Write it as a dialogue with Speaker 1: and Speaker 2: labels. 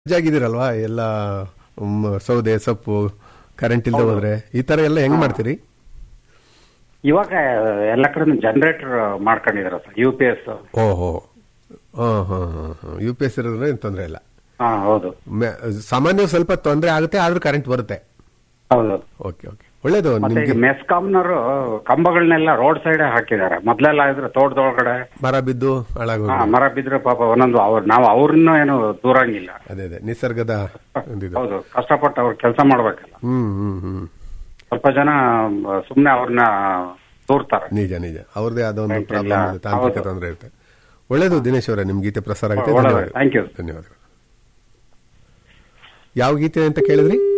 Speaker 1: ಆಗಿದ್ದೀರಲ್ವಾ ಎಲ್ಲ ಮ್, ಸೌದೆ ಸೊಪ್ಪು ಕರೆಂಟ್ ಇಲ್ಲದೆ ಹೋದ್ರೆ ಈ ತರ ಎಲ್ಲ ಹೆಂಗ್ ಮಾಡ್ತೀರಿ
Speaker 2: ಇವಾಗ ಎಲ್ಲ ಕಡೆ ಜನರೇಟರ್ ಮಾಡ್ಕೊಂಡಿದಾರೆ ಸರ್ ಯು ಪಿ ಎಸ್
Speaker 1: ಓಹೋ ಯು ಪಿ ಎಸ್ ಇರೋದ್ರೆ ಏನ್ ತೊಂದರೆ ಇಲ್ಲ
Speaker 2: ಹಾ ಹೌದು
Speaker 1: ಮೆ- ಸಾಮಾನ್ಯ ಸ್ವಲ್ಪ ತೊಂದರೆ ಆಗುತ್ತೆ ಆದ್ರೂ ಕರೆಂಟ್ ಬರುತ್ತೆ
Speaker 2: ಹೌದು
Speaker 1: ಓಕೆ ಓಕೆ ಒಳ್ಳೇದು
Speaker 2: ಮತ್ತೆ
Speaker 1: ನಿಮ್ಗೆ
Speaker 2: ಈಗ ಮೆಸ್ಕಾಂನವರು ಕಂಬಗಳನ್ನೆಲ್ಲ ರೋಡ್ ಸೈಡ್ ಹಾಕಿದ್ದಾರೆ ಮೊದ್ಲೆಲ್ಲ ಇದ್ರೆ ತೋಟದೊಳಗಡೆ
Speaker 1: ಮರ ಬಿದ್ದು ಹಾಳಾಗೋದು
Speaker 2: ಹಾ, ಮರ ಬಿದ್ರೆ ಪಾಪ ಒಂದೊಂದು ಅವ್ರು ನಾವು ಅವ್ರನ್ನ ಏನು ದೂರಂಗಿಲ್ಲ
Speaker 1: ಅದೇ ಅದೇ ನಿಸರ್ಗದ ಒಂದಿದು
Speaker 2: ಹೌದು ಕಷ್ಟಪಟ್ಟು ಅವ್ರು ಕೆಲಸ ಮಾಡ್ಬೇಕಲ್ಲ
Speaker 1: ಹ್ಮ್ ಹ್ಮ್ ಹ್ಮ್
Speaker 2: ಸ್ವಲ್ಪ ಜನ ಸುಮ್ನೆ ಅವ್ರನ್ನ ದೂರ್ತಾರೆ
Speaker 1: ನಿಜ ನಿಜ ಅವ್ರದೇ ಆದ ಒಂದು
Speaker 2: Right,
Speaker 1: ಪ್ರಾಬ್ಲಮ್
Speaker 2: ಇಲ್ಲ.
Speaker 1: ಇದೆ ತಾಂತ್ರಿಕ
Speaker 2: ಹೌದು.
Speaker 1: ತೊಂದರೆ ಇರುತ್ತೆ ಒಳ್ಳೇದು ದಿನೇಶ್ ಅವರೇ ನಿಮ್ ಗೀತೆ ಪ್ರಸಾರ ಆಗುತ್ತೆ
Speaker 2: ಒಳ್ಳೆದು.
Speaker 1: ಧನ್ಯವಾದ
Speaker 2: Thank you.
Speaker 1: ಧನ್ಯವಾದಗಳು ಯಾವ ಗೀತೆ ಅಂತ ಕೇಳಿದ್ರಿ